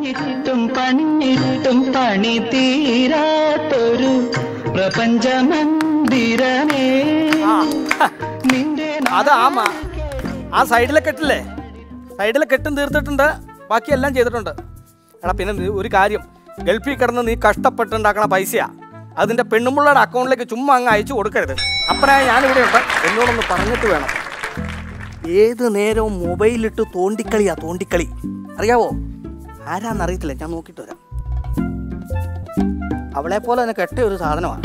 പണിഞ്ഞിട്ടും പണിഞ്ഞിട്ടും പണി തീരാത്തൊരു പ്രപഞ്ച മന്ദിരമേ നിന്റെ അത് ആ മ- ആ സൈഡിലെ കെട്ടില്ലേ സൈഡിലെ കെട്ടും തീർത്തിട്ടുണ്ട് ബാക്കിയെല്ലാം ചെയ്തിട്ടുണ്ട് എടാ പിന്നെ നീ ഒരു കാര്യം ഗൾഫിൽ കിടന്ന് നീ കഷ്ടപ്പെട്ടുണ്ടാക്കണ പൈസയാ അതിന്റെ പെണ്ണുമ്പിള്ളയുടെ അക്കൗണ്ടിലേക്ക് ചുമ്മാ അങ്ങ് അയച്ചു കൊടുക്കരുത് അപ്പനായ ഞാനിവിടെ ഉണ്ട് എന്നോടൊന്ന് പറഞ്ഞിട്ട് വേണം ഏത് നേരവും മൊബൈലിട്ട് തോണ്ടിക്കളിയാ തോണ്ടിക്കളി അറിയാവോ ആരാന്നറിയത്തില്ല ഞാൻ നോക്കിയിട്ട് വരാം അവളെ പോലെ തന്നെ കെട്ട ഒരു സാധനമാണ്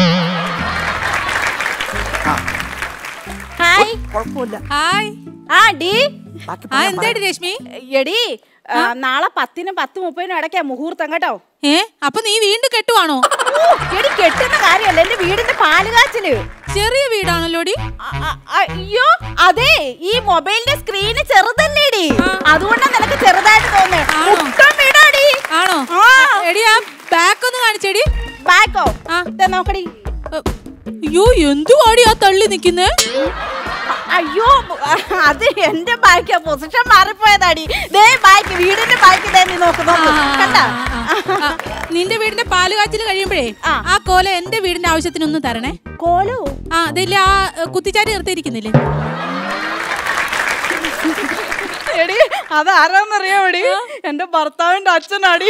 ഹായ് കുഴപ്പമില്ല ഹായ് ആ ഡി ബാക്കി ആ എന്താടി രശ്മി എടി ആ, നാളെ പത്തിനും പത്ത് മുപ്പതിനും ഇടയ്ക്കാ മുഹൂർത്തം കേട്ടോ ഏ അപ്പൊ നീ വീണ്ടും കെട്ടുവാണോ ഊ, എടി കെട്ടുന്ന കാര്യമല്ല എന്റെ വീടിന്റെ പാലുകാച്ചില് ചെറിയ വീടാണല്ലോടി അ- അ- അയ്യോ അതെ ഈ മൊബൈലിന്റെ സ്ക്രീന് ചെറുതല്ലേടി അതുകൊണ്ടാ നിനക്ക് ചെറുതായിട്ട് തോന്നേ ആണോ? മുട്ടം വീടാടി ആണോ ആ. എടി ആ ബാക്ക് ഒന്ന് കാണിച്ചേടി ബാക്കോ ആ. ദേ നോക്കടി അ, അയ്യോ എന്തുവാടി ആ തള്ളി നിക്കുന്നേ അ- അയ്യോ അത് എന്റെ ബാക്കാ പൊസിഷൻ മാറിപ്പോയതാടി ദേ ബാക്ക് വീടിന്റെ ബാക്ക് ദേ നീ നോക്ക് നോക്ക് കണ്ടാ നിന്റെ വീടിന്റെ പാല് കാച്ചിൽ കഴിയുമ്പോഴേ ആ. ആ കോല എന്റെ വീടിന്റെ ആവശ്യത്തിനൊന്ന് തരണേ കോലോ ആ അതില്ല ആ എ, കുത്തിച്ചാരി നിർത്തിയിരിക്കുന്നില്ലേ എടി അത് ആരാന്നറിയാമടി എന്റെ ഭർത്താവിന്റെ അച്ഛനാടി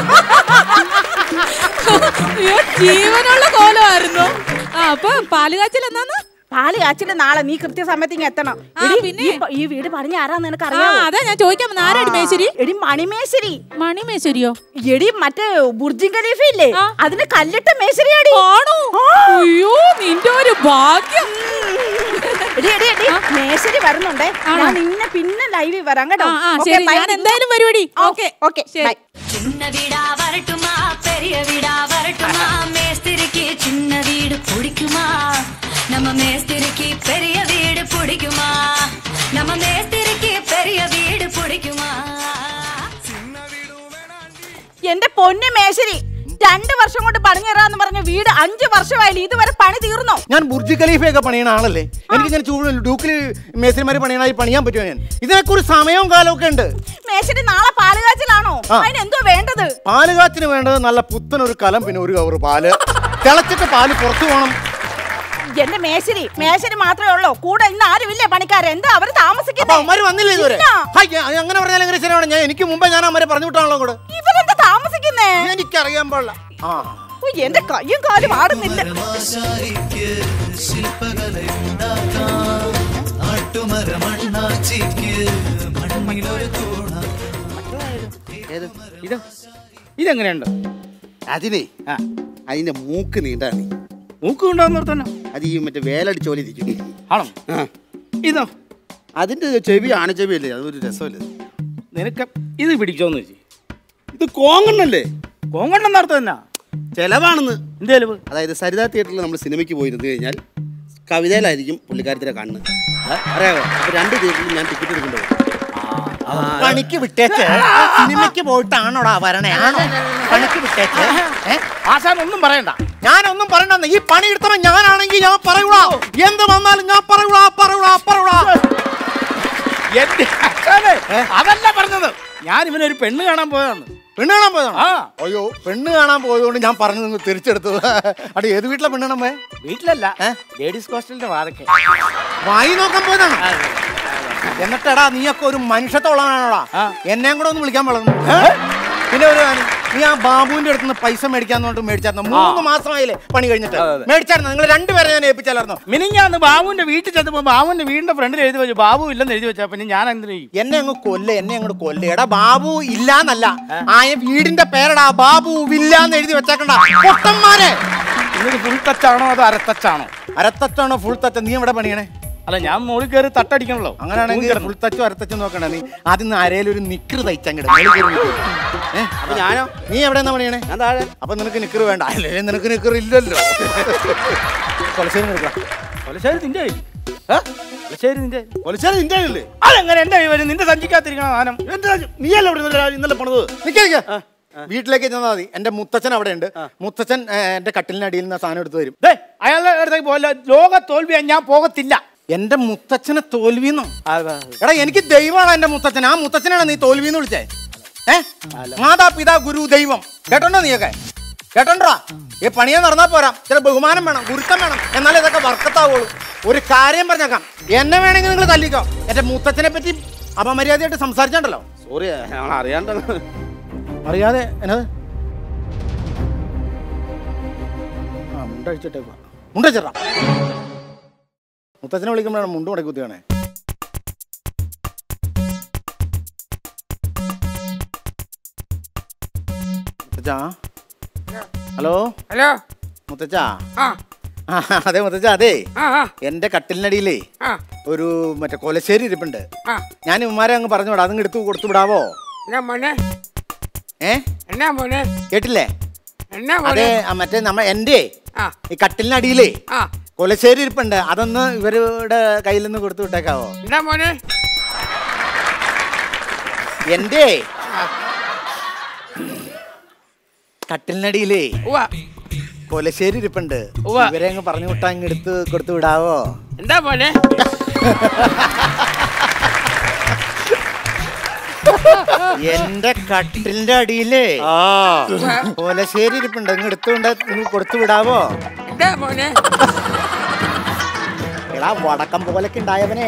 അയ്യോ ജീവനുള്ള കോലമായിരുന്നു ആ അപ്പൊ പാല് കാച്ചിൽ എന്നാന്ന് പാല് കാച്ചില് നാളെ നീ കൃത്യസമയത്ത് ഇങ്ങ് എത്തണം ആ, എടി, പിന്നെ? ഈ പ- ഈ വീട് പണിഞ്ഞ ആരാന്ന് നിനക്ക് ആ അറിയാമോ അതാ ഞാൻ ചോദിക്കാൻ വന്നത്. ആരാടി മേശരി എടി മണിമേശ്വരി മണി മേശരിയോ എടി മറ്റേ ബുർജിൻ ഖലീഫ ഇല്ലേ ആ. അതിന് കല്ലിട്ട മേശ്വരിയാടി ആണോ അയ്യോ നിന്റെ ഒരു ഭാഗ്യം എടി എടി എടി മേശ്വരി വരുന്നുണ്ടേ ആണോ? ഞാൻ നിന്നെ പിന്നെ ലൈവിൽ വരാം കേട്ടോ ആ ആ Okay, ശരി bye. ഞാൻ എന്തായാലും വരുവടി ആ, ഓക്കെ ഓക്കെ ശരി. ബൈ சின்ன வீடா வரட்டுமா பெரிய வீடா வரட்டுமா மேஸ்திரிக்கு சின்ன வீடு பிடிக்குமா நம்ம மேஸ்திரிக்கு பெரிய வீடு பிடிக்குமா நம்ம மேஸ்திரிக்கு பெரிய வீடு பிடிக்குமா എന്റെ പൊന്നു മേശ്വരി രണ്ട് വർഷം കൊണ്ട് പണിഞ്ഞു തരാന്ന് പറഞ്ഞ വീട് അഞ്ചു വർഷമായില്ല ഇതുവരെ പണി തീർന്നോ ഞാൻ ബുർജ് ഖലീഫയൊക്കെ പണിയണ ആളല്ലേ എനിക്ക് ഇങ്ങനെ ചൂട് ഡൂക്കിൽ മേസ്ത്രിമാര് പണിയണ പണിയാൻ പറ്റുമോ ഞാൻ ഇതിനൊക്കെ ഒരു സമയവും കാലവും ഒക്കെ ഉണ്ട് മേശ്വരി നാളെ പാലുകാച്ചിലാണോ ആ. അതിന് എന്തോ വേണ്ടത് പാലുകാച്ചിന് വേണ്ടത് നല്ല പുത്തൻ ഒരു കലം പിന്നെ ഒരു കവറ് പാല് തിളച്ചിട്ട് പാല് പുറത്തു പോകണം എന്റെ മേശ്വരി മേശ്വരി മാത്രമേ ഉള്ളൂ കൂടെ ഇന്ന് ആരുമില്ലേ പണിക്കാരെ എന്താ അവര് അപ്പൊ താമസിക്കുന്നത് അവന്മാര് വന്നില്ല ഇതുവരെ ഇല്ല. ഹായ്, ഞാൻ- അങ്ങനെ പറഞ്ഞാൽ എങ്ങനെ ശരിയാണ് ഞാൻ എനിക്ക് മുമ്പേ ഞാൻ അവരെ പറഞ്ഞു വിട്ടാണല്ലോ കൂടെ ഇവരെന്താ താമസിക്കുന്നേ എനിക്കറിയാൻ പാടില്ല ആ ഓ, എന്റെ കയ്യും കാലും ആടുന്നില്ല മാശാരിക്ക് ശില്പകലയുണ്ടാക്കാം നാട്ടുമരമണ്ണാച്ചിക്ക് മണ്ണിലൊരു തൂണ ഏത് ഇത് ഇതെങ്ങനെയുണ്ട് അതിനെ ആ അതിന്റെ മൂക്ക് നീണ്ടാണ് മൂക്ക് കൊണ്ടുവന്ന് നിർത്തന്നെ അത് ഈ മറ്റേ വേലടിച്ചോലെ ഇരിക്കും ആണോ ആ. ഇതോ അതിന്റെ ചെവി ആണച്ചെവിയല്ലേ അതൊരു രസമല്ലേ നിനക്ക് ഇത് പിടിച്ചോന്ന് വെച്ച് ഇത് കോങ്ങണ്ണല്ലേ കോങ്കണ്ണെന്ന് അർത്ഥം എന്നാ ചെലവാണെന്ന് എന്തേലും അതായത് സരിത തിയേറ്ററിൽ നമ്മൾ സിനിമയ്ക്ക് പോയിരുന്നു കഴിഞ്ഞാൽ കവിതയിലായിരിക്കും പുള്ളിക്കാരത്തിനെ കാണുന്നത് അറിയാമോ അപ്പൊ രണ്ട് തിയേറ്ററിൽ ഞാൻ ടിക്കറ്റ് എടുക്കേണ്ടത് പണിക്ക് വിട്ടേച്ച് സിനിമയ്ക്ക് പോയിട്ടാണോടാ വരണേ ആണോ പണിക്ക് വിട്ടേച്ച് ഏ? ആശാൻ ഒന്നും പറയണ്ട ഞാനൊന്നും പറയണ്ടെന്ന് ഈ പണി എടുത്തവൻ ഞാനാണെങ്കിൽ ഞാൻ പറയൂടാ എന്ത് വന്നാലും ഞാൻ പറയൂടാ പറയൂടാ പറയൂടാ എന്റെ ആശാനെ അതല്ല പറഞ്ഞത് ഞാൻ ഇവനൊരു പെണ്ണ് കാണാൻ പോയതാണ് പെണ്ണ് കാണാൻ പോയതാണോ ആ അയ്യോ പെണ്ണ് കാണാൻ പോയതുകൊണ്ട് ഞാൻ പറഞ്ഞു നിങ്ങൾ തിരിച്ചെടുത്തത് അവിടെ ഏത് വീട്ടിലെ പെണ്ണ് കാണാൻ പോയെ വീട്ടിലല്ല ഏ? ലേഡീസ് ഹോസ്റ്റലിന്റെ വാതൊക്കെ വായി നോക്കാൻ പോയതാണോ എന്നിട്ടെടാ നീയൊക്കെ ഒരു മനുഷ്യത്തോളാണോടാ ആ. എന്നെയും കൂടെ ഒന്ന് വിളിക്കാൻ വളർന്നു പിന്നെ ഒരു കാര്യം, നീ ആ ബാബുവിന്റെ അടുത്ത് നിന്ന് പൈസ മേടിക്കാന്ന് പറഞ്ഞിട്ട് മേടിച്ചായിരുന്നു മൂന്ന് മാസമായില്ലേ പണി കഴിഞ്ഞിട്ട് അതെ, അതെ. മേടിച്ചായിരുന്നു നിങ്ങൾ രണ്ടുപേരെ ഞാൻ ഏൽപ്പിച്ചാലായിരുന്നു മിനിഞ്ഞാന്ന് ബാബുവിന്റെ വീട്ടിൽ ചെന്നപ്പോ ബാബുവിന്റെ വീടിന്റെ ഫ്രണ്ടിൽ എഴുതി വെച്ചു ബാബു ഇല്ലെന്ന് എഴുതി വെച്ചാ പിന്നെ ഞാൻ എന്തിനു ചെയ്യും എന്നെ അങ്ങ് കൊല്ല എന്നെ അങ്ങോട്ട് കൊല്ല എടാ ബാബു ഇല്ലാന്നല്ല ആയ വീടിന്റെ പേരടാ ബാബു വില്ലാന്ന് എഴുതി വെച്ചേക്കണ്ട പൊട്ടന്മാരെ ഇന്നത് ഫുൾ ടച്ചാണോ അതോ അരത്തച്ചാണോ അരത്തച്ചാണോ ഫുൾ തച്ച നീ എവിടെ പണിയണേ അല്ല ഞാൻ മുകളിൽ കയറി തട്ടടിക്കണല്ലോ അങ്ങനെയാണെങ്കിൽ തൂങ്ങി ഫുൾ കിടന്നു. ടച്ചും അരത്തച്ചും നോക്കണ്ട നീ ആദ്യം അരയിൽ ഒരു നിക്കറ് തയ്ച്ചങ്ങിട അപ്പൊ ഞാനോ നീ എവിടെയാ പണിയണേ ഞാൻ താഴെ അപ്പൊ നിനക്ക് നിക്കറ് വേണ്ട അല്ലേ നിനക്ക് നിക്കറ് ഇല്ലല്ലോ കൊലശ്ശേരി നിൽക്കാം കൊലശ്ശേരി നിന്റെ കയ്യിൽ. ഏ? കൊലശ്ശേരി നിന്റെ കയ്യിൽ. കൊലശ്ശേരി നിന്റെ കയ്യിലല്ലേ അതെങ്ങനെ എന്റെ കൈ വരും നിന്റെ സഞ്ചിക്കാത്തിരിക്കണ സാധനം നീയല്ലേ ഇവിടെ ഇന്നലെ ഇന്നലെ പണിത് നിക്ക നിക്ക വീട്ടിലേക്ക് ചെന്നാൽ മതി എന്റെ മുത്തച്ഛൻ അവിടെ ഉണ്ട് മുത്തച്ഛൻ ഏ, എന്റെ കട്ടിലിനടിയിൽ നിന്ന് ആ സാധനം എടുത്ത് തരും ദേ, അയാളുടെ അടുത്തേക്ക് പോകല്ല ലോക തോൽവിയാ ഞാൻ പോകത്തില്ല എന്റെ മുത്തച്ഛനെ തോൽവിന്നോ എടാ എനിക്ക് ദൈവമാണ് എന്റെ മുത്തച്ഛൻ ആ മുത്തച്ഛനാണ് നീ തോൽവിന്ന് വിളിച്ചേ ഏ മാതാപിതാ ഗുരു ദൈവം കേട്ടോണ്ടോ നീയൊക്കെ കേട്ടോണ്ടാ ഈ പണിയെ നടന്നാ പോരാ ചില ബഹുമാനം വേണം ഗുരുത്തം വേണം എന്നാലേ ഇതൊക്കെ വർക്കത്താവുള്ളൂ ഒരു കാര്യം പറഞ്ഞേക്കാം എന്നെ വേണമെങ്കിൽ നിങ്ങൾ തല്ലിക്കോ എന്റെ മുത്തച്ഛനെ പറ്റി അപമര്യാദയായിട്ട് സംസാരിച്ചിട്ടുണ്ടല്ലോ സോറി ഞങ്ങൾ അറിയാണ്ട് അറിയാതെ എന്നത് ആ മുണ്ടഴിച്ചിട്ടേക്കുവാ മുണ്ടഴിച്ചിട്ടാ മുത്തച്ഛനെ വിളിക്കുമ്പോഴാണ് മുണ്ട് മുടക്കി കുത്തിയാണേ മുത്തച്ഛാ ഹലോ ഹലോ മുത്തച്ഛാ ആ ആ, അതെ മുത്തച്ഛ അതെ ആ ആ എന്റെ കട്ടിലിനടിയിലേ ആ ഒരു മറ്റേ കൊലശ്ശേരി ഇരിപ്പുണ്ട് ആ ഞാൻ ഉമ്മാരെ അങ്ങ് പറഞ്ഞു വിടാം അതങ്ങ് എടുത്ത് കൊടുത്തു വിടാവോ എന്നാ മോനെ ഏ എന്നാ മോനെ കേട്ടില്ലേ എന്നാ അതെ മോനെ ആ, മറ്റേ നമ്മ എന്റെ ആ ഈ കട്ടിലിനടിയിലേ ആ കൊലശ്ശേരി ഇരിപ്പുണ്ട് അതൊന്ന് ഇവരുടെ കയ്യിൽ നിന്ന് കൊടുത്തു വിട്ടേക്കാവോ എന്നാ മോനെ എന്റെ കട്ടിലിനടിയിലേ ഉവ്വ കൊലശ്ശേരി ഇരിപ്പുണ്ട് ഉവ്വ. ഇവരെ അങ്ങ് പറഞ്ഞു വിട്ടാ അങ്ങ് എടുത്ത് കൊടുത്തു വിടാവോ എന്താ മോനെ എന്റെ കട്ടിലിന്റെ അടിയിലേ കൊലശ്ശേരി ഇരിപ്പുണ്ട് അങ്ങ് എടുത്തുകൊണ്ട് നിങ്ങൾ കൊടുത്തു വിടാവോ എന്താ മോനെ എടാ വടക്കം പോലൊക്കെ ഉണ്ടായവനെ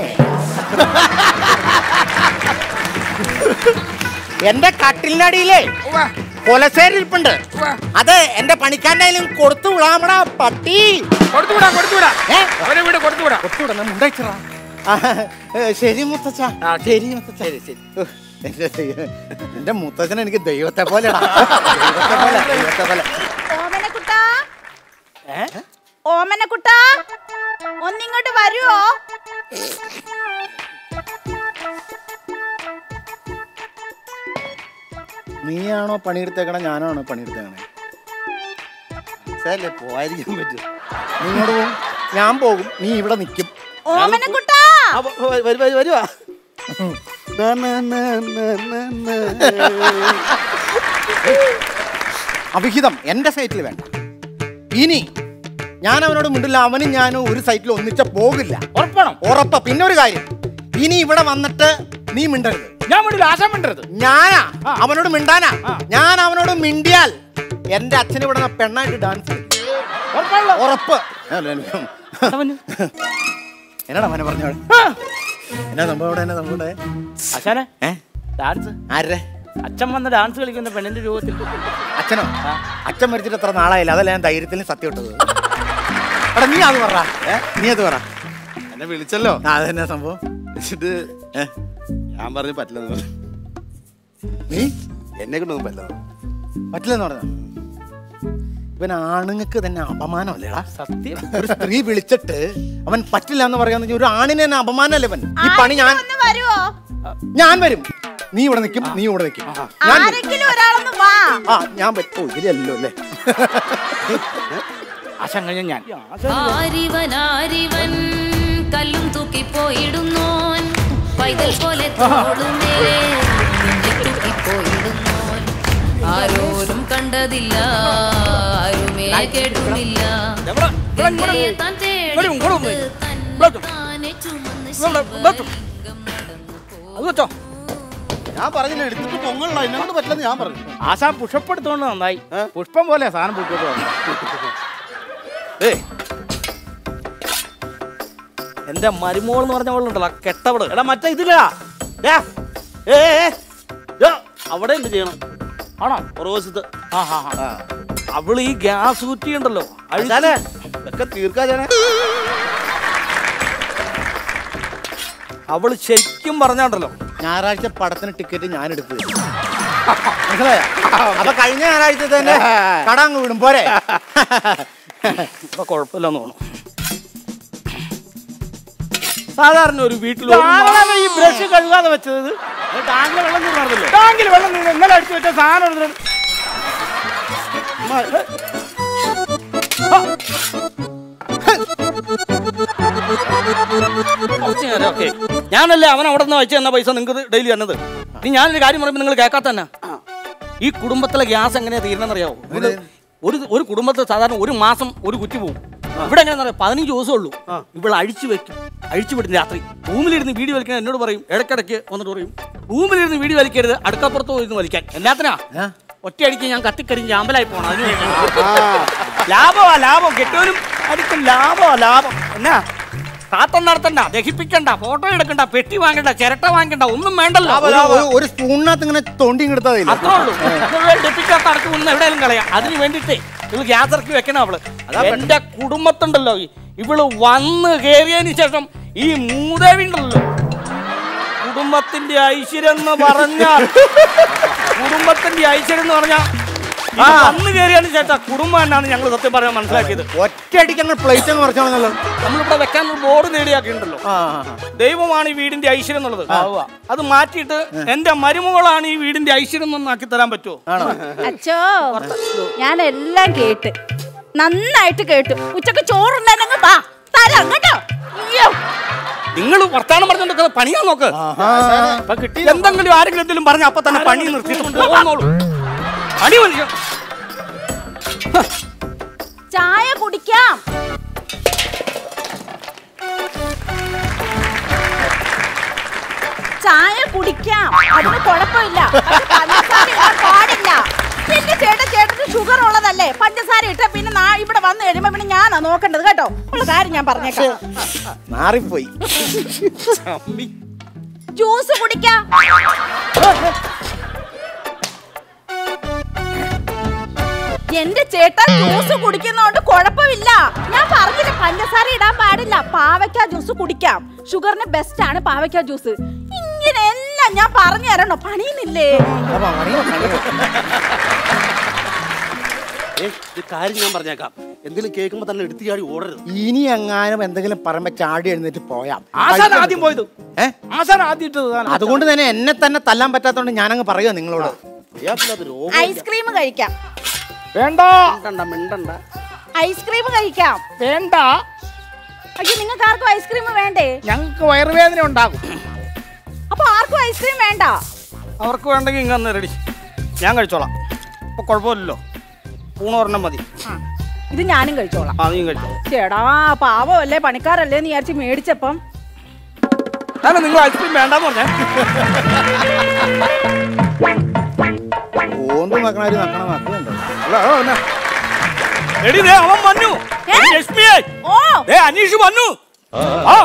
എന്റെ കട്ടിലിനടിയിലേ ഉവ്വ കൊലശ്ശേരി ഇരിപ്പുണ്ട് ഉവ്വ അത് എന്റെ പണിക്കാരനായാലും കൊടുത്തു വിടാമടാ പട്ടി കൊടുത്തുവിടാ കൊടുത്തുവിടാ ഏ? അവരെ വീട് കൊടുത്തുവിടാ കൊടുത്തു വിടാ മുണ്ടയച്ചറാ ശരി മുത്തച്ഛ ശരി മുത്തച്ഛ ശരി ശരി എന്റെ ദൈവം- എന്റെ മുത്തച്ഛൻ എനിക്ക് ദൈവത്തെ പോലെടാ ദൈവത്തെ പോലെ ദൈവത്തെ പോലെ ഓമനക്കുട്ടാ ഓമനക്കുട്ടാ ഒന്നിങ്ങോട്ട് വരുവോ നീയാണോ പണിയെടുത്തേക്കണേ ഞാനാണോ പണിയെടുത്തേക്കണേ സാറല്ലേ പോവാതിരിക്കാൻ പറ്റും നീ ഇങ്ങോട്ട് പോകും ഞാൻ പോകും നീ ഇവിടെ നിൽക്കും ഓമനക്കുട്ടാ വരുവാ അവിഹിതം എന്റെ സൈറ്റിൽ വേണ്ട ഇനി ഞാൻ അവനോട് മിണ്ടില്ല അവനും ഞാനും ഒരു സൈറ്റിൽ ഒന്നിച്ച പോകില്ല ഉറപ്പാണോ ഉറപ്പ പിന്നെ ഒരു കാര്യം ഇനി ഇവിടെ വന്നിട്ട് നീ മിണ്ടരുത് ഞാൻ വേണ്ടില്ല ആശാൻ വേണ്ടത് ഞാനാ അവനോട് മിണ്ടാനാ ഞാൻ അവനോട് മിണ്ടിയാൽ എന്റെ അച്ഛന് ഇവിടെ നിന്ന് പെണ്ണായിട്ട് ഡാൻസ് ഉറപ്പ് എന്നടാ മനെ പറഞ്ഞോ എന്നാ സംഭവം ഇവിടെ എന്നാ സംഭവം ഇവിടെ? ആശാനെ ഏ ഡാൻസ് ആരുടെ അച്ഛൻ വന്ന് ഡാൻസ് കളിക്കുന്ന പെണ്ണിന്റെ രൂപത്തിൽ അച്ഛനോ അച്ഛൻ മരിച്ചിട്ട് എത്ര നാളായില്ല അതല്ല ഞാൻ ധൈര്യത്തിൽ സത്യം ഇട്ടത് എടാ നീ അത് പറ നീ അത് പറ എന്നെ വിളിച്ചല്ലോ ആ അതെന്നാ സംഭവം എന്നിട്ട് ഏ? ഞാൻ പറഞ്ഞു പറ്റില്ലെന്ന് പറഞ്ഞു നീ എന്നെ കൊണ്ടൊന്നും പറ്റില്ലെന്ന് പറ്റില്ലെന്ന് പറഞ്ഞു ഇവൻ ആണുങ്ങൾക്ക് തന്നെ അപമാനമല്ലേടാ സത്യം ഒരു സ്ത്രീ വിളിച്ചിട്ട് അവൻ പറ്റില്ല എന്ന് പറയാന്ന് വെച്ചാൽ ഒരു ആണിന് തന്നെ അപമാനമല്ലേ അവൻ ഈ പണി ഞാൻ ഒന്ന് വരുവോ ഞാൻ വരും നീ ഇവിടെ നിൽക്കും നീ ഇവിടെ നിൽക്കും ഞാൻ വരും. ആരെങ്കിലും ഒരാളൊന്ന് വാ ആ ഞാൻ വരും ഓ ഇതിലല്ലോ അല്ലേ ആശാൻ കഴിഞ്ഞ ഞാൻ ആരിവൻ ആരിവൻ കല്ലും തൂക്കി പോയിടുന്നോൻ പൈതൽ പോലെ തോളുമേലെ തൂക്കി പോയിടുന്നോൻ ആരോരും കണ്ടതില്ല ആരുമേ കേട്ടുമില്ല എന്നെ താൻ തേടിക്കൊണ്ട് തന്നെത്താനെ ചുമന്ന് ശിവലിംഗം നടന്നു അത് വെച്ചോ ഞാൻ പറഞ്ഞില്ല എടുത്തിട്ട് പൊങ്ങണല്ലോ എന്നെ കൊണ്ട് പറ്റില്ലെന്ന് ഞാൻ പറഞ്ഞു ആശാൻ പുഷപ്പ് എടുത്തോണ്ട് നന്നായി പുഷ്പം പോലെ സാധനം പുഷ്പോട്ട് വന്നു ഏയ് എന്റെ മരുമോൾ എന്ന് പറഞ്ഞ ഉണ്ടല്ലോ കെട്ടവള് എടാ മറ്റേ ഇതിലാ ദേ, ഏ ഏ, ഏ, ദോ, അവിടെ എന്ത് ചെയ്യണം ആണോ പുറവശത്ത് ആ ഹാ ഹാ അവള് ഈ ഗ്യാസ് കുറ്റി ഉണ്ടല്ലോ അഴിച്ചാലേ ഇതൊക്കെ തീർക്കാതെ അവള് ശരിക്കും പറഞ്ഞാണ്ടല്ലോ ഞായറാഴ്ച പടത്തിന് ടിക്കറ്റ് ഞാൻ എടുത്തു തരും. മനസ്സിലായോ? അപ്പൊ കഴിഞ്ഞ ഞായറാഴ്ച തന്നെ കട അങ്ങ് വിടും പോരെ ഇപ്പൊ കുഴപ്പമില്ലെന്ന് തോന്നുന്നു സാധാരണ ഒരു വീട്ടിൽ ഈ ബ്രഷ് കഴുകാതെ വെച്ചത് ടാങ്കിൽ വെള്ളം തീർന്നല്ലോ ടാങ്കിൽ വെള്ളം തീർന്നു ഇന്നലെ അടിച്ചു വെച്ച സാധനം എടുത്തിട്ട് കുറച്ച് നേരം, okay. ഞാനല്ലേ അവൻ അവിടെ നിന്ന് അയച്ചു തന്ന പൈസ നിങ്ങൾക്ക് ഡെയിലി തന്നത് ഇനി ഞാനൊരു കാര്യം പറയുമ്പോൾ നിങ്ങൾ കേൾക്കാത്ത തന്നെ ഈ കുടുംബത്തിലെ ഗ്യാസ് എങ്ങനെയാ തീരണമെന്നറിയാവോ ഇത് ഒരു ഒരു കുടുംബത്തിൽ സാധാരണ ഒരു മാസം ഒരു കുറ്റി പോകും ഇവിടെ എങ്ങനെയാണെന്ന് അറിയാം പതിനഞ്ച് ദിവസമേ ഉള്ളൂ ഇവിടെ അഴിച്ചു വെക്കും അഴിച്ചു വിടും രാത്രി റൂമിലിരുന്ന് വീഡിയോ വലിക്കാൻ എന്നോട് പറയും ഇടയ്ക്കിടയ്ക്ക് വന്നിട്ട് പറയും റൂമിലിരുന്ന് വീടി വലിക്കരുത് അടുക്കപ്പുറത്ത് പോയിരുന്ന് വലിക്കാൻ എന്നാത്തിനാ ഒറ്റയടിക്ക് ഞാൻ കത്തിക്കരിഞ്ഞ് ആമ്പലായി പോണം അതിന് വേണ്ടി ലാഭമാ ലാഭം കെട്ടവനും അടിക്കും ലാഭമാ ലാഭം എന്നാ താത്തം നടത്തണ്ട ദഹിപ്പിക്കണ്ട ഫോട്ടോ എടുക്കണ്ട പെട്ടി വാങ്ങണ്ട ചിരട്ട വാങ്ങണ്ട ഒന്നും വേണ്ടല്ലോ ഒരു- ഒരു- ഒരു സ്പൂണിനകത്ത് ഇങ്ങനെ തോണ്ടി എടുത്തതില്ല അത്രേ ഉള്ളൂ മുഴുവൻ ഡെപ്പിക്കകത്ത് അടക്കം ഒന്ന് എവിടെയെങ്കിലും കളയാം അതിന് വേണ്ടിട്ടേ ഇവള് ഗ്യാസ് ഇറക്കി വെക്കണം അവള് എന്റെ കുടുംബത്തുണ്ടല്ലോ ഈ- ഇവള് വന്ന് കേറിയതിന് ശേഷം ഈ മൂദേവി ഉണ്ടല്ലോ കുടുംബത്തിന്റെ ഐശ്വര്യം എന്ന് പറഞ്ഞാൽ കുടുംബത്തിന്റെ ഐശ്വര്യം എന്ന് പറഞ്ഞാൽ ഇത് വന്ന് കയറിയതിന് ശേഷം കുടുംബം എന്നാണ് ഞങ്ങൾ സത്യം പറയാൻ മനസ്സിലാക്കിയത് ഒറ്റയടിക്ക് അങ്ങ് പ്ലേറ്റ് അങ്ങ് മറിച്ചാണല്ലോ നമ്മളിവിടെ വെക്കാൻ ബോർഡ് നേടിയാക്കിയിട്ടുണ്ടല്ലോ ദൈവമാണ് ഈ വീടിന്റെ ഐശ്വര്യം എന്നുള്ളത് അത് മാറ്റിയിട്ട് എന്റെ മരുമകളാണ് ഈ വീടിന്റെ ഐശ്വര്യം എന്നൊന്നാക്കി തരാൻ പറ്റുമോ അച്ഛോ ഞാൻ എല്ലാം കേട്ട് നന്നായിട്ട് കേട്ടു ഉച്ചക്ക് ചോറുണ്ടെങ്കിൽ വാ തരാം കേട്ടോ അയ്യോ നിങ്ങൾ വർത്താനം പറഞ്ഞോണ്ട് പണിയാൻ നോക്ക് അപ്പൊ കിട്ടി എന്തെങ്കിലും ആരെങ്കിലും എന്തെങ്കിലും പറഞ്ഞ അപ്പൊ തന്നെ പണി നിർത്തിയിട്ട് പോകുന്നോളൂ പണി മനുഷ്യ ചായ കുടിക്കാം ചായ കുടിക്കാം അതിന് കുഴപ്പമില്ല പക്ഷെ പഞ്ചസാര ഇടാൻ പാടില്ല എന്റെ ചേട്ടൻ ചേട്ടന് ഷുഗർ ഉള്ളതല്ലേ പഞ്ചസാര ഇട്ട പിന്നെ നാ- ഇവിടെ വന്നു കഴിയുമ്പോ പിന്നെ ഞാനാ നോക്കേണ്ടത് കേട്ടോ ഉള്ള കാര്യം ഞാൻ പറഞ്ഞേക്കാം മാറിപ്പോയി ജ്യൂസ് കുടിക്കാം എന്റെ ചേട്ടൻ ജ്യൂസ് കുടിക്കുന്നോണ്ട് കുഴപ്പമില്ല ഞാൻ പറഞ്ഞില്ല പഞ്ചസാര ഇടാൻ പാടില്ല പാവയ്ക്ക ജ്യൂസ് കുടിക്കാം ഷുഗറിന് ബെസ്റ്റ് ആണ് പാവയ്ക്ക ജ്യൂസ് ഇങ്ങനെ എല്ലാം ഞാൻ പറഞ്ഞു തരണോ പണിയുന്നില്ലേ ഏ ഒരു കാര്യം ഞാൻ പറഞ്ഞേക്കാം എന്തെങ്കിലും കേൾക്കുമ്പോ തന്നെ എടുത്തു ചാടി ഓടരുത് ഇനി എങ്ങാനും എന്തെങ്കിലും പറയുമ്പോ ചാടി എഴുന്നേറ്റ് പോയാം ആശാൻ ആദ്യം പോയത് ഏ ആശാൻ ആദ്യം ഇട്ടത് താനാ. അതുകൊണ്ട് തന്നെ എന്നെ തന്നെ തല്ലാൻ പറ്റാത്തോണ്ട് ഞാനങ്ങ് പറയുക നിങ്ങളോട് അറിയാത്തില്ലാത്ത രോഗം ഐസ്ക്രീം കഴിക്കാം വേണ്ട മിണ്ടണ്ട മിണ്ടണ്ട ഐസ്ക്രീം കഴിക്കാം വേണ്ട അയ്യോ നിങ്ങൾക്ക് ആർക്കും ഐസ്ക്രീം വേണ്ടേ ഞങ്ങൾക്ക് വയറുവേദന ഉണ്ടാകും അപ്പൊ ആർക്കും ഐസ്ക്രീം വേണ്ട അവർക്ക് വേണ്ടെങ്കിൽ ഇങ്ങനെ റെഡി ഞാൻ കഴിച്ചോളാം ഇപ്പൊ കുഴപ്പമില്ലല്ലോ ഊണൊരെണ്ണം മതി ഇത് ഞാനും കഴിച്ചോളാം ആ നീ കഴിച്ചോ ചേടാ പാവമല്ലേ പണിക്കാരല്ലേ എന്ന് വിചാരിച്ച് മേടിച്ചപ്പം കാരണം നിങ്ങൾ ഐസ്ക്രീം വേണ്ടെന്ന് പറഞ്ഞേ ഓന്ത് നക്കണാര് നക്കണ നക്കുന്നുണ്ടോ എടി ദേ അവൻ വന്നു ഏ? ലക്ഷ്മിയെ ഓ ദേ അനീഷ് വന്നു ആ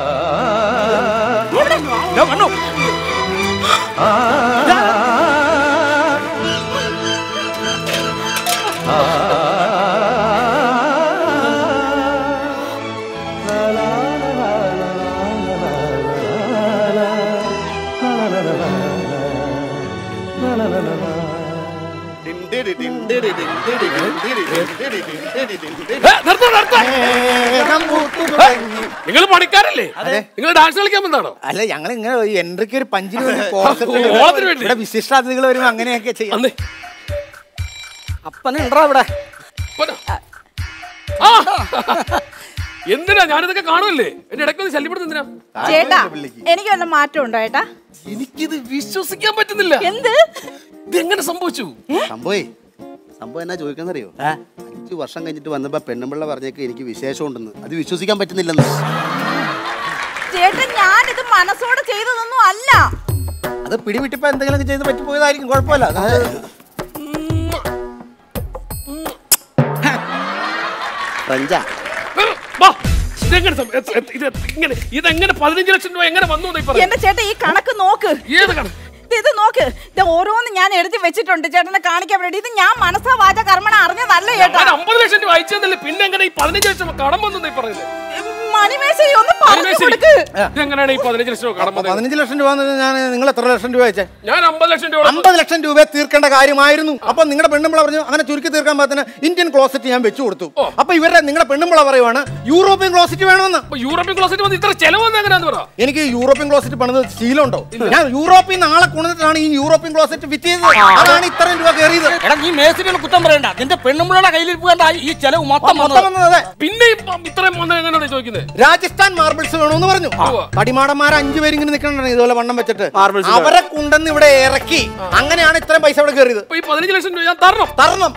ദേ വന്നു നിങ്ങൾ പണിക്കാരല്ലേ നിങ്ങൾ ഡാൻസ് കളിക്കാൻ വന്നാണോ അല്ല ഞങ്ങൾ ഇങ്ങനെ എൻട്രിക്ക് ഒരു പഞ്ചിന് വേണ്ടി കോർസ് ഇട്ടിട്ട് ഓണത്തിന് വേണ്ടി. ഇവിടെ വിശിഷ്ടാതിഥികൾ വരുമ്പോ അങ്ങനെയൊക്കെ ചെയ്യാം അന്നേ അപ്പനെ ഉണ്ടോ ഇവിടെ പോരാ. ആ എന്തിനാ ഞാനിതൊക്കെ കാണുമല്ലേ എന്റെ ഇടയ്ക്ക് ഒന്ന് ശല്യപ്പെടുത്തുന്ന എന്തിനാ ചേട്ടാ എനിക്ക് വല്ല മാറ്റം ഉണ്ടോ ചേട്ടാ എനിക്കിത് വിശ്വസിക്കാൻ പറ്റുന്നില്ല എന്ത് ഇത് എങ്ങനെ സംഭവിച്ചു സംഭവേ സംഭവം എന്നാ ചോദിക്കുന്നറിയോ അഞ്ചു വർഷം കഴിഞ്ഞിട്ട് വന്നപ്പോ പെണ്ണുമ്പിള്ള പറഞ്ഞേക്ക് എനിക്ക് വിശേഷം ഉണ്ടെന്ന് അത് വിശ്വസിക്കാൻ പറ്റുന്നില്ലെന്ന് ചേട്ടൻ ഞാനിത് മനസ്സോടെ ചെയ്തതൊന്നും അല്ല അത് പിടിവിട്ടിപ്പോ എന്തെങ്കിലും ചെയ്ത് പറ്റിപ്പോയതായിരിക്കും കുഴപ്പമില്ല അത് ഫ്രഞ്ചാ വാ, ഇതെങ്ങനെ സം- എത്ര- എത്ര- ഇത് എത്ര- ഇങ്ങനെ ഇതെങ്ങനെ പതിനഞ്ച് ലക്ഷം രൂപ എങ്ങനെ വന്നു എന്നാ ഈ പറയുന്നത്? എന്റെ ചേട്ടൻ ഈ കണക്ക് നോക്ക് ഏത് കണ ഇത് ഇത് നോക്ക് ഇത് ഓരോന്ന് ഞാൻ എഴുതി വെച്ചിട്ടുണ്ട് ചേട്ടനെ കാണിക്കാൻ വേണ്ടി ഇത് ഞാൻ മനസ്സാ വാച കർമ്മണ അറിഞ്ഞതല്ല ചേട്ടാ ഞാൻ അമ്പത് ലക്ഷം രൂപ അയച്ചതല്ലേ പിന്നെ എങ്ങനെ ഈ പതിനഞ്ച് ലക്ഷം രൂപ കടം വന്നു എന്നാ ഈ പറയുന്നത് മണിമേശ ഒന്ന് പറഞ്ഞു പരമേശ്വരി, കൊടുക്ക് ഇതെങ്ങനെയാണ് ഈ പതിനഞ്ച് ലക്ഷം രൂപ കടം വന്നത് പതിനഞ്ച് ലക്ഷം രൂപ എന്ന് പറഞ്ഞാൽ ഞാൻ നിങ്ങൾ എത്ര ലക്ഷം രൂപ വെച്ചേ ഞാൻ അമ്പത് ലക്ഷം രൂപ അമ്പത് ലക്ഷം രൂപ തീർക്കേണ്ട കാര്യമായിരുന്നു അപ്പൊ നിങ്ങളുടെ പെണ്ണുമ്പള പറഞ്ഞു അങ്ങനെ ചുരുക്കി തീർക്കാൻ പറ്റുന്ന ഇന്ത്യൻ ക്ലോസറ്റ് ഞാൻ വെച്ചു കൊടുത്തു അപ്പൊ ഇവരുടെ നിങ്ങളുടെ പെണ്ണുമ്പള പറയുവാണ് യൂറോപ്യൻ ക്ലോസറ്റ് വേണമെന്ന് അപ്പൊ യൂറോപ്യൻ ക്ലോസറ്റ് വന്ന് ഇത്ര ചെലവ് വന്ന് എങ്ങനെയാന്ന് പറ എനിക്ക് യൂറോപ്യൻ ക്ലോസറ്റ് പണിത് ശീലമുണ്ടോ ഞാൻ യൂറോപ്പിൽ നിന്ന് ആളെ കൊണ്ടുവന്നിട്ടാണ് ഈ യൂറോപ്യൻ ക്ലോസറ്റ് ഫിറ്റ് ചെയ്തത് അതാണ് ഇത്രയും രൂപ കയറിയത് എടാ നീ മേസ്ത്രിയുടെ കുറ്റം പറയണ്ട നിന്റെ പെണ്ണുമ്പളുടെ കയ്യിൽ പോകണ്ട ഈ ചെലവ് മൊത്തം മൊത്തം വന്നത് വന്നത് അതെ പിന്നെ ഈ പ- ഇത്രയും വന്നത് എങ്ങനെയാണ് ചോദിക്കുന്നത് രാജസ്ഥാൻ മാർബിൾസ് വേണമെന്ന് പറഞ്ഞു തടിമാടന്മാർ അഞ്ചു പേര് ഇങ്ങനെ നിൽക്കണ്ടാണ് ഇതുപോലെ വണ്ണം വെച്ചിട്ട് അവരെ കൊണ്ടുവന്ന് ഇവിടെ ഇറക്കി അങ്ങനെയാണ് ഇത്രയും പൈസ ഇവിടെ കയറിയത് അപ്പൊ ഈ പതിനഞ്ച് ലക്ഷം രൂപ ഞാൻ തരണം തരണം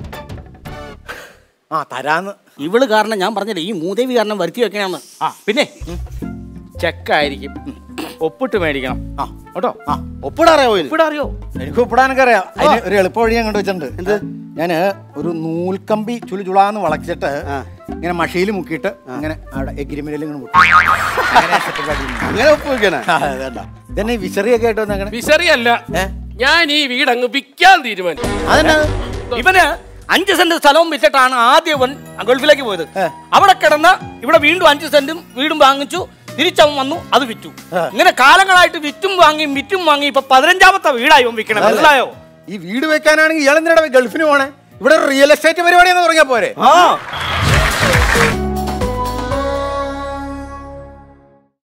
ആ തരാന്ന് ഇവള് കാരണം ഞാൻ പറഞ്ഞില്ലേ ഈ മൂദേവി കാരണം വരുത്തി വെക്കണമെന്ന് ആ പിന്നെ ചെക്കായിരിക്കും ഒപ്പിട്ട് മേടിക്കണം ആ കേട്ടോ ആ ഒപ്പിടാറിയാവോ ഇതിന്? ഒപ്പിടാ അറിയോ എനിക്ക് ഒപ്പിടാനൊക്കെ അറിയാം അതിന് ഒരു എളുപ്പ വഴി ഞാൻ കണ്ടുവച്ചിട്ടുണ്ട് എന്ത് ഞാന് ഒരു നൂൽക്കമ്പി ചുളു ചുളാന്ന് വളച്ചിട്ട് ഇങ്ങനെ മഷയിൽ മുക്കിയിട്ട് ഇങ്ങനെ അവിടെ എഗ്രിമെന്റിൽ ഇങ്ങനെ മുക്കി അങ്ങനെ setup ആക്കി ഇരുന്നു. അങ്ങനെ ഒപ്പ് വെക്കാനാ ആ, അതേണ്ട. ഇതന്നെ ഈ വിശറിയൊക്കെ ആയിട്ട് വന്നേക്കണേ വിസറിയല്ല ഏ? ഞാൻ ഈ വീട് അങ്ങ് വിൽക്കാൻ തീരുമാനിച്ചു അതെന്നാ ഇവന് അഞ്ച് സെന്റ് സ്ഥലവും വിറ്റിട്ടാണ് ആദ്യം ഇവൻ ഗൾഫിലേക്ക് പോയത് ഏ. അവിടെ കിടന്ന് ഇവിടെ വീണ്ടും അഞ്ച് സെന്റും വീടും വാങ്ങിച്ചു തിരിച്ചവൻ വന്നു അത് വിറ്റു ഇങ്ങനെ കാലങ്ങളായിട്ട് വിറ്റും വാങ്ങി വിറ്റും വാങ്ങി ഇപ്പൊ പതിനഞ്ചാമത്തെ വീടായി ഇവൻ വിൽക്കണം മനസ്സിലായോ ഈ വീട് വെക്കാനാണെങ്കിൽ ഇയാൾ എന്തിനാ ഗൾഫിന് പോണേ ഇവിടെ റിയൽ എസ്റ്റേറ്റ് പരിപാടി എന്ന് പറഞ്ഞാൽ പോരെ ആ